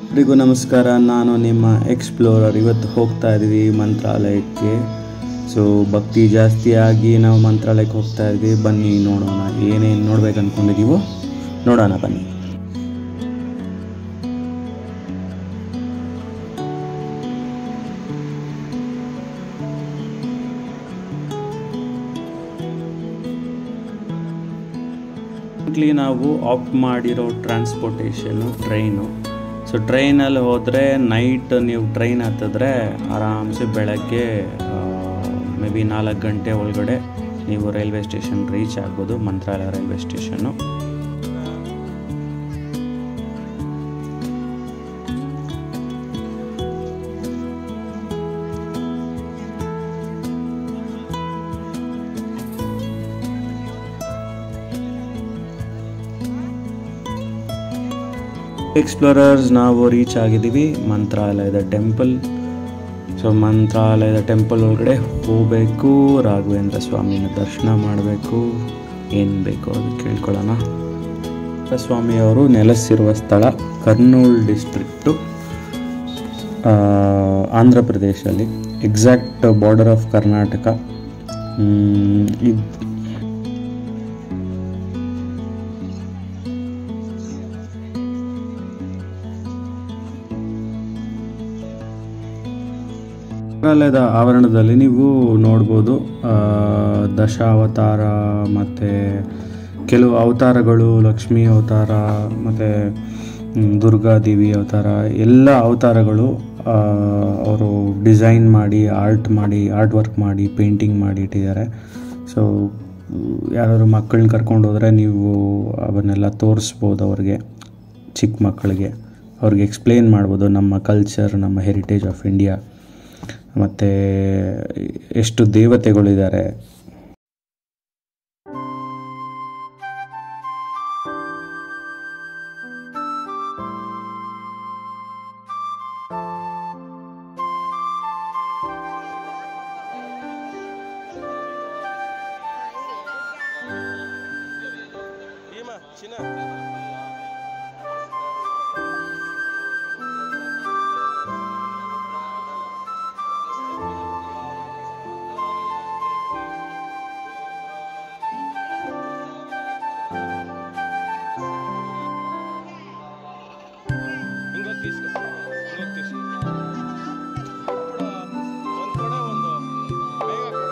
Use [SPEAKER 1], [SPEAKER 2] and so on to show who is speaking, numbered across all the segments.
[SPEAKER 1] ಎಲ್ರಿಗೂ ನಮಸ್ಕಾರ ನಾನು ನಿಮ್ಮ ಎಕ್ಸ್ಪ್ಲೋರರ್ ಇವತ್ತು ಹೋಗ್ತಾ ಇದ್ದೀವಿ ಮಂತ್ರಾಲಯಕ್ಕೆ ಸೊ ಭಕ್ತಿ ಜಾಸ್ತಿ ಆಗಿ ನಾವು ಮಂತ್ರಾಲಯಕ್ಕೆ ಹೋಗ್ತಾ ಇದ್ವಿ ಬನ್ನಿ ನೋಡೋಣ ಏನೇನು ನೋಡ್ಬೇಕು ಅಂದ್ಕೊಂಡಿದ್ದೀವೋ ನೋಡೋಣ ಬನ್ನಿ ಇಲ್ಲಿ ನಾವು ಆಪ್ಟ್ ಮಾಡಿರೋ ಟ್ರಾನ್ಸ್ಪೋರ್ಟೇಷನು ಟ್ರೈನು ಸೊ ಟ್ರೈನಲ್ಲಿ ಹೋದರೆ ನೈಟ್ ನೀವು ಟ್ರೈನ್ ಹತ್ತಿದ್ರೆ ಆರಾಮ್ಸೆ ಬೆಳಗ್ಗೆ ಮೇ ಬಿ ನಾಲ್ಕು ಗಂಟೆ ಒಳಗಡೆ ನೀವು ರೈಲ್ವೆ ಸ್ಟೇಷನ್ ರೀಚ್ ಆಗ್ಬೋದು ಮಂತ್ರಾಲಯ ರೈಲ್ವೆ ಸ್ಟೇಷನ್ನು ಎಕ್ಸ್ಪ್ಲೋರರ್ಸ್ ನಾವು ರೀಚ್ ಆಗಿದ್ದೀವಿ ಮಂತ್ರಾಲಯದ ಟೆಂಪಲ್ ಸೊ ಮಂತ್ರಾಲಯದ ಟೆಂಪಲ್ ಒಳಗಡೆ ಹೋಗಬೇಕು ರಾಘವೇಂದ್ರ ಸ್ವಾಮಿನ ದರ್ಶನ ಮಾಡಬೇಕು ಏನು ಬೇಕೋ ಅದು ಕೇಳ್ಕೊಳ್ಳೋಣ ಸ್ವಾಮಿಯವರು ನೆಲೆಸಿರುವ ಸ್ಥಳ ಕರ್ನೂಲ್ ಡಿಸ್ಟ್ರಿಕ್ಟು ಆಂಧ್ರ ಪ್ರದೇಶಲ್ಲಿ ಎಕ್ಸಾಕ್ಟ್ ಬಾರ್ಡರ್ ಆಫ್ ಕರ್ನಾಟಕ ಇದು ಮಂತ್ರಾಲಯದ ಆವರಣದಲ್ಲಿ ನೀವು ನೋಡ್ಬೋದು ಆ, ದಶಾವತಾರ ಮತ್ತು ಕೆಲವು ಅವತಾರಗಳು ಲಕ್ಷ್ಮೀ ಅವತಾರ ಮತ್ತು ದುರ್ಗಾದೇವಿ ಅವತಾರ ಎಲ್ಲ ಅವತಾರಗಳು ಅವರು ಡಿಸೈನ್ ಮಾಡಿ ಆರ್ಟ್ ಮಾಡಿ ಆರ್ಟ್ ವರ್ಕ್ ಮಾಡಿ ಪೇಂಟಿಂಗ್ ಮಾಡಿ ಇಟ್ಟಿದ್ದಾರೆ ಸೊ ಯಾರಾದ್ರು ಮಕ್ಕಳನ್ನ ಕರ್ಕೊಂಡು ಹೋದರೆ ನೀವು ಅವನ್ನೆಲ್ಲ ತೋರಿಸ್ಬೋದು ಅವ್ರಿಗೆ ಚಿಕ್ಕ ಮಕ್ಕಳಿಗೆ ಅವ್ರಿಗೆ ಎಕ್ಸ್ಪ್ಲೇನ್ ಮಾಡ್ಬೋದು ನಮ್ಮ ಕಲ್ಚರ್ ನಮ್ಮ ಹೆರಿಟೇಜ್ ಆಫ್ ಇಂಡಿಯಾ ಮತ್ತು ಎಷ್ಟು ದೇವತೆಗಳಿದ್ದಾರೆ
[SPEAKER 2] ಏಮ ಚಿನ್ನ ಹಿಂಗೋಗಿ తీసుకో ಹಿಂಗೋಗಿ తీసుకో ఇప్పుడు ಒಂದು ಕೊಡ ಒಂದು ಬೇಗ ಕೊಡ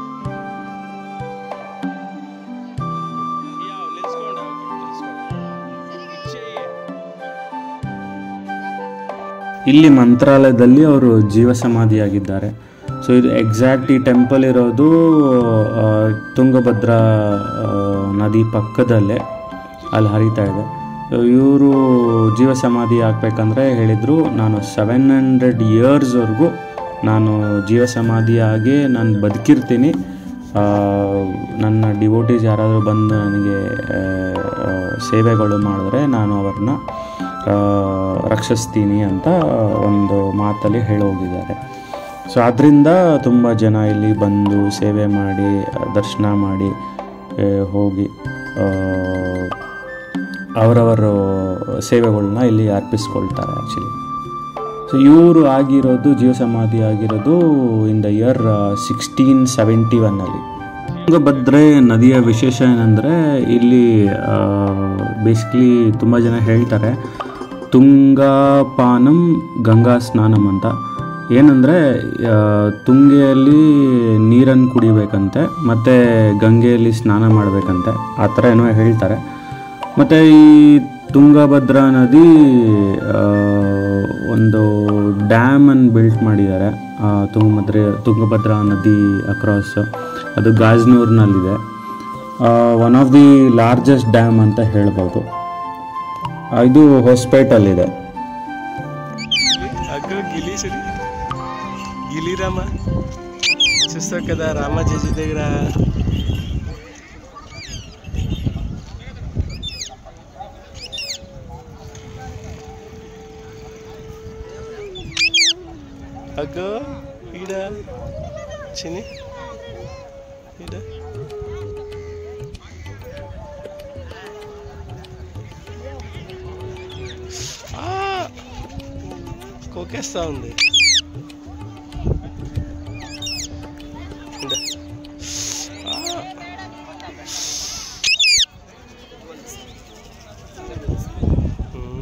[SPEAKER 2] ಯಾವ ನಿಲ್ಸ್ಕೊಂಡ ನಿಲ್ಸ್ಕೊಂಡ ಇಚ್ಛೆಯೇ
[SPEAKER 1] ಇಲ್ಲಿ ಮಂತ್ರಾಲಯದಲ್ಲಿ ಅವರು ಜೀವ ಸಮಾಧಿಯಾಗಿದ್ದಾರೆ ಸೊ ಇದು ಎಕ್ಸಾಕ್ಟ್ ಈ ಟೆಂಪಲ್ ಇರೋದು ಆ, ತುಂಗಭದ್ರಾ ಆ, ನದಿ ಪಕ್ಕದಲ್ಲೇ ಅಲ್ಲಿ ಹರಿತಾ ಇದೆ ಇವರು ಜೀವ ಸಮಾಧಿ ಆಗ್ಬೇಕಂದ್ರೆ ಹೇಳಿದರು ನಾನು ಸೆವೆನ್ ಹಂಡ್ರೆಡ್ ಇಯರ್ಸ್ವರೆಗೂ ನಾನು ಜೀವ ಸಮಾಧಿಯಾಗಿ ನಾನು ಬದುಕಿರ್ತೀನಿ ಆ, ನನ್ನ ಡಿವೋಟೀಸ್ ಯಾರಾದರೂ ಬಂದು ನನಗೆ ಆ, ಆ, ಸೇವೆಗಳು ಮಾಡಿದ್ರೆ ನಾನು ಅವ್ರನ್ನ ಆ, ರಕ್ಷಿಸ್ತೀನಿ ಅಂತ ಒಂದು ಮಾತಲ್ಲಿ ಹೇಳೋಗಿದ್ದಾರೆ ಸೊ ಅದರಿಂದ ತುಂಬ ಜನ ಇಲ್ಲಿ ಬಂದು ಸೇವೆ ಮಾಡಿ ಆ, ದರ್ಶನ ಮಾಡಿ ಆ, ಹೋಗಿ ಆ, ಅವರವರ ಸೇವೆಗಳನ್ನ ಇಲ್ಲಿ ಅರ್ಪಿಸ್ಕೊಳ್ತಾರೆ ಆ್ಯಕ್ಚುಲಿ ಸೊ ಇವರು ಆಗಿರೋದು ಜೀವ ಸಮಾಧಿ ಆಗಿರೋದು in the year sixteen seventy ಒನ್ನಲ್ಲಿ ತುಂಗಭದ್ರೆ ನದಿಯ ವಿಶೇಷ ಏನಂದರೆ ಇಲ್ಲಿ ಬೇಸಿಕ್ಲಿ ತುಂಬ ಜನ ಹೇಳ್ತಾರೆ ತುಂಗಾಪಾನಂ ಗಂಗಾ ಸ್ನಾನಂ ಅಂತ ಏನಂದರೆ ತುಂಗೆಯಲ್ಲಿ ನೀರನ್ನು ಕುಡಿಬೇಕಂತೆ ಮತ್ತು ಗಂಗೆಯಲ್ಲಿ ಸ್ನಾನ ಮಾಡಬೇಕಂತೆ ಆ ಥರ ಏನೋ ಹೇಳ್ತಾರೆ ಮತ್ತು ಈ ತುಂಗಭದ್ರಾ ನದಿ ಆ, ಒಂದು ಡ್ಯಾಮನ್ನು ಬಿಲ್ಟ್ ಮಾಡಿದ್ದಾರೆ ಆ, ತುಂಗಭದ್ರೆ ತುಂಗಭದ್ರಾ ನದಿ ಅಕ್ರಾಸ್ ಅದು ಗಾಜ್ನೂರ್ನಲ್ಲಿದೆ one of the largest dam ಅಂತ ಹೇಳ್ಬೋದು ಆ, ಇದು ಹೊಸಪೇಟಲ್ಲಿದೆ
[SPEAKER 2] అగ్గ గిలి సరి గిలి రామ చూస్తావు కదా రామ చేసి దగ్గర అగ్గో ఈడ చిని ఈడ ఆ కోకేస్తా ఉంది ఇందా. ఆ. ఉమ్.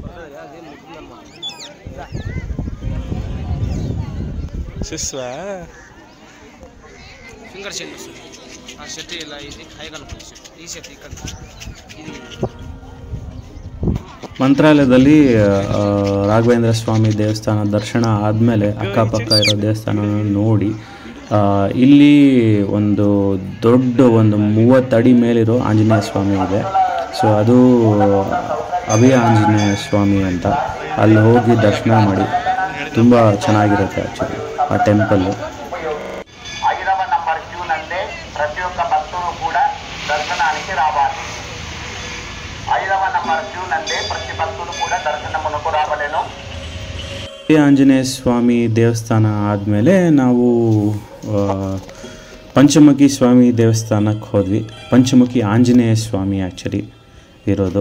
[SPEAKER 2] చూస్తావా
[SPEAKER 3] ఫింగర్ షెట్ వస్తుంది ఆ షర్ట్ ఇలా ఇది హైగా ఉంటుంది షర్ట్ ఈ షర్ట్ ఇక్కడ ఇది
[SPEAKER 1] ಮಂತ್ರಾಲಯದಲ್ಲಿ ಆ, ರಾಘವೇಂದ್ರ ಸ್ವಾಮಿ ದೇವಸ್ಥಾನ ದರ್ಶನ ಆದಮೇಲೆ ಅಕ್ಕಪಕ್ಕ ಇರೋ ದೇವಸ್ಥಾನನ ನೋಡಿ ಆ, ಇಲ್ಲಿ ಒಂದು ದೊಡ್ಡ ಒಂದು ಮೂವತ್ತಡಿ ಮೇಲಿರೋ ಆಂಜನೇಯ ಸ್ವಾಮಿ ಇದೆ ಸೊ ಅದು ಅಭಯ ಆಂಜನೇಯ ಸ್ವಾಮಿ ಅಂತ ಅಲ್ಲಿ ಹೋಗಿ ದರ್ಶನ ಮಾಡಿ ತುಂಬ ಚೆನ್ನಾಗಿರುತ್ತೆ ಆ್ಯಕ್ಚುಲಿ ಆ ಟೆಂಪಲ್ಲು
[SPEAKER 4] ఐదవ నంబర్ క్యూ నందే ప్రతి ఒక్క భక్తుడు కూడా దర్శనానికి రావాలి ఐదవ నంబర్ క్యూ నందే ప్రతి భక్తుడు కూడా దర్శనమునకు రావలేను
[SPEAKER 1] ಅಭಯ ಆಂಜನೇಯ ಸ್ವಾಮಿ ದೇವಸ್ಥಾನ ಆದಮೇಲೆ ನಾವು ಆ, ಪಂಚಮುಖಿ ಸ್ವಾಮಿ ದೇವಸ್ಥಾನಕ್ಕೆ ಹೋದ್ವಿ ಪಂಚಮುಖಿ ಆಂಜನೇಯ ಸ್ವಾಮಿ ಆ್ಯಕ್ಚುಲಿ ಇರೋದು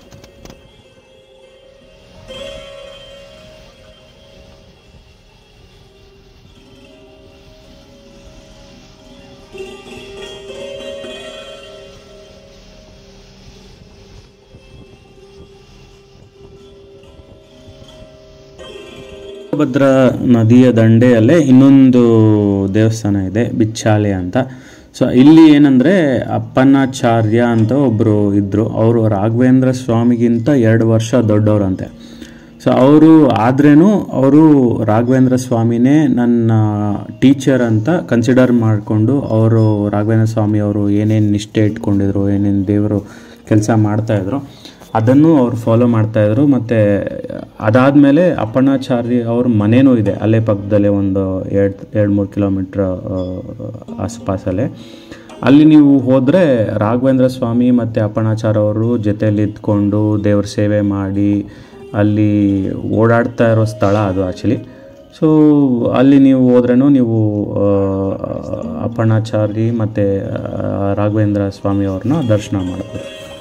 [SPEAKER 1] ತುಂಗಭದ್ರಾ ನದಿಯ ದಂಡೆಯಲ್ಲೇ ಇನ್ನೊಂದು ದೇವಸ್ಥಾನ ಇದೆ ಬಿಚ್ಚಾಲೆ ಅಂತ ಸೊ ಇಲ್ಲಿ ಏನಂದರೆ ಅಪ್ಪನಾಚಾರ್ಯ ಅಂತ ಒಬ್ಬರು ಇದ್ದರು ಅವರು ರಾಘವೇಂದ್ರ ಸ್ವಾಮಿಗಿಂತ ಎರಡು ವರ್ಷ ದೊಡ್ಡವರಂತೆ ಸೊ ಅವರು ಆದ್ರೇನು ಅವರು ರಾಘವೇಂದ್ರ ಸ್ವಾಮಿನೇ ನನ್ನ ಟೀಚರ್ ಅಂತ ಕನ್ಸಿಡರ್ ಮಾಡಿಕೊಂಡು ಅವರು ರಾಘವೇಂದ್ರ ಸ್ವಾಮಿ ಅವರು ಏನೇನು ನಿಷ್ಠೆ ಇಟ್ಕೊಂಡಿದ್ರು ಏನೇನು ದೇವರು ಕೆಲಸ ಮಾಡ್ತಾಯಿದ್ರು ಅದನ್ನು ಅವ್ರು ಫಾಲೋ ಮಾಡ್ತಾಯಿದ್ರು ಮತ್ತು ಅದಾದಮೇಲೆ ಅಪ್ಪಣ್ಣಾಚಾರ್ಯ ಅವ್ರ ಮನೇನೂ ಇದೆ ಅಲ್ಲೇ ಪಕ್ಕದಲ್ಲೇ ಒಂದು ಎರಡು ಎರಡು ಮೂರು ಕಿಲೋಮೀಟ್ರ್ ಆಸುಪಾಸಲ್ಲೇ ಅಲ್ಲಿ ನೀವು ಹೋದರೆ ರಾಘವೇಂದ್ರ ಸ್ವಾಮಿ ಮತ್ತು ಅಪ್ಪಣಾಚಾರ್ಯ ಅವರು ಜೊತೆಯಲ್ಲಿ ಇದ್ಕೊಂಡು ದೇವ್ರ ಸೇವೆ ಮಾಡಿ ಅಲ್ಲಿ ಓಡಾಡ್ತಾ ಇರೋ ಸ್ಥಳ ಅದು ಆ್ಯಕ್ಚುಲಿ ಸೊ ಅಲ್ಲಿ ನೀವು ಹೋದ್ರೂ ನೀವು ಆ, ಅಪ್ಪಣ್ಣಾಚಾರ್ಯ ಮತ್ತು ರಾಘವೇಂದ್ರ ಸ್ವಾಮಿ ಅವ್ರನ್ನ ದರ್ಶನ ಮಾಡ್ಬೋದು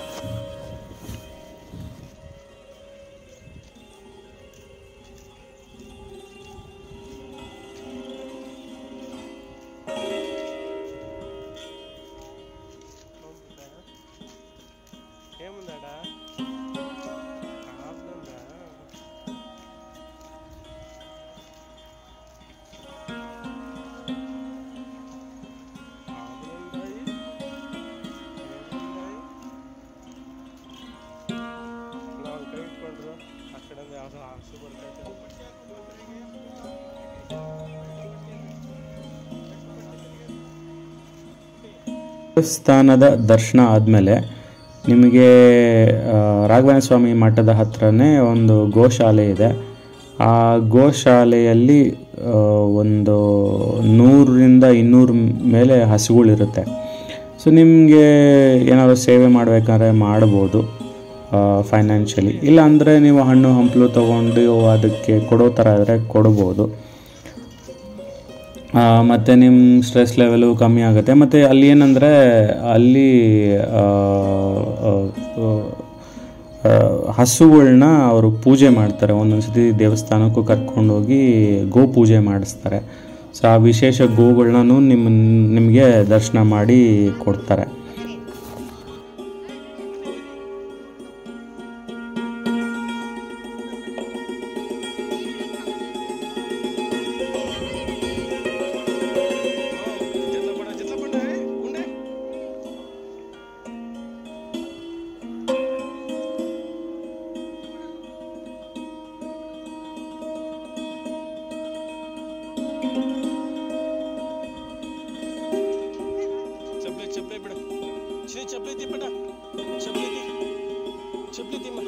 [SPEAKER 2] ఏముందాడా ఆపుతుందా ఆపులుందాయి ఏముందాయి ನಾವು ಕೈ ಇಟ್ಕೊಂಡ್ರು ಆ ಕಡೆಯಿಂದ ಯಾವುದೋ ಆಸು ಬರ್ತೈತೆ
[SPEAKER 1] ದೇವಸ್ಥಾನದ ದರ್ಶನ ಆದಮೇಲೆ ನಿಮಗೆ ಆ, ರಾಘವೇಂದ್ರ ಸ್ವಾಮಿ ಮಠದ ಹತ್ರನೇ ಒಂದು ಗೋಶಾಲೆ ಇದೆ ಆ ಗೋಶಾಲೆಯಲ್ಲಿ ಆ, ಒಂದು ನೂರರಿಂದ ಇನ್ನೂರು ಮೇಲೆ ಹಸುಗಳಿರುತ್ತೆ ಸೊ ನಿಮಗೆ ಏನಾದರೂ ಸೇವೆ ಮಾಡಬೇಕಾದ್ರೆ ಮಾಡ್ಬೋದು ಫೈನಾನ್ಷಿಯಲಿ ಇಲ್ಲಾಂದರೆ ನೀವು ಹಣ್ಣು ಹಂಪಲು ತೊಗೊಂಡು ಅದಕ್ಕೆ ಕೊಡೋ ಥರ ಇದ್ದರೆ ಕೊಡ್ಬೋದು ಆ, ಮತ್ತು ನಿಮ್ಮ ಸ್ಟ್ರೆಸ್ ಲೆವೆಲು ಕಮ್ಮಿ ಆಗುತ್ತೆ ಮತ್ತು ಅಲ್ಲಿ ಏನಂದರೆ ಅಲ್ಲಿ ಆ, ಆ, ಆ, ಹಸುಗಳ್ನ ಅವರು ಪೂಜೆ ಮಾಡ್ತಾರೆ ಒಂದೊಂದು ಸತಿ ದೇವಸ್ಥಾನಕ್ಕೂ ಕರ್ಕೊಂಡೋಗಿ ಗೋ ಪೂಜೆ ಮಾಡಿಸ್ತಾರೆ ಸೊ ಆ ವಿಶೇಷ ಗೋಗಳ್ನೂ ನಿಮ್ಮ ನಿಮಗೆ ದರ್ಶನ ಮಾಡಿ ಕೊಡ್ತಾರೆ
[SPEAKER 2] జిట్ల పడ జిట్ల పడ ఉండే ಚಪ್ಲಿ ಚಪ್ಲಿ ಬಿಡು ಶ್ರೀ ಚಪ್ಲಿ ತಿ ಬಿಡ ಚಪ್ಲಿ ತಿ ಚಪ್ಲಿ ತಿಮ್ಮ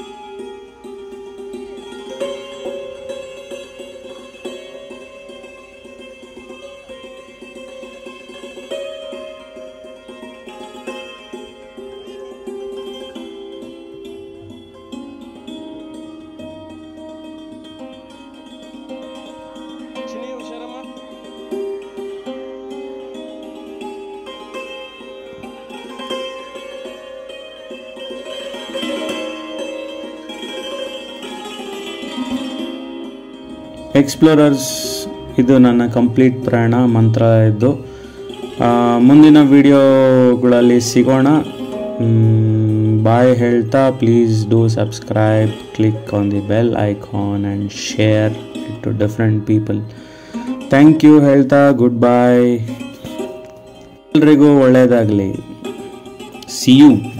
[SPEAKER 2] ಚಿನಿ ಹುಷಾರಮ್ಮ
[SPEAKER 1] ಎಕ್ಸ್ಪ್ಲೋರರ್ಸ್ ಇದು ನನ್ನ ಕಂಪ್ಲೀಟ್ ಪ್ರಯಾಣ ಮಂತ್ರಾಲಯದ್ದು ಆ, ಮುಂದಿನ ವಿಡಿಯೋಗಳಲ್ಲಿ ಸಿಗೋಣ ಬಾಯ್ ಹೇಳ್ತಾ please do subscribe click on the bell icon and share it to different people thank you ಹೇಳ್ತಾ ಗುಡ್ ಬಾಯ್ ಎಲ್ರಿಗೂ ಒಳ್ಳೆಯದಾಗಲಿ ಸಿ ಯು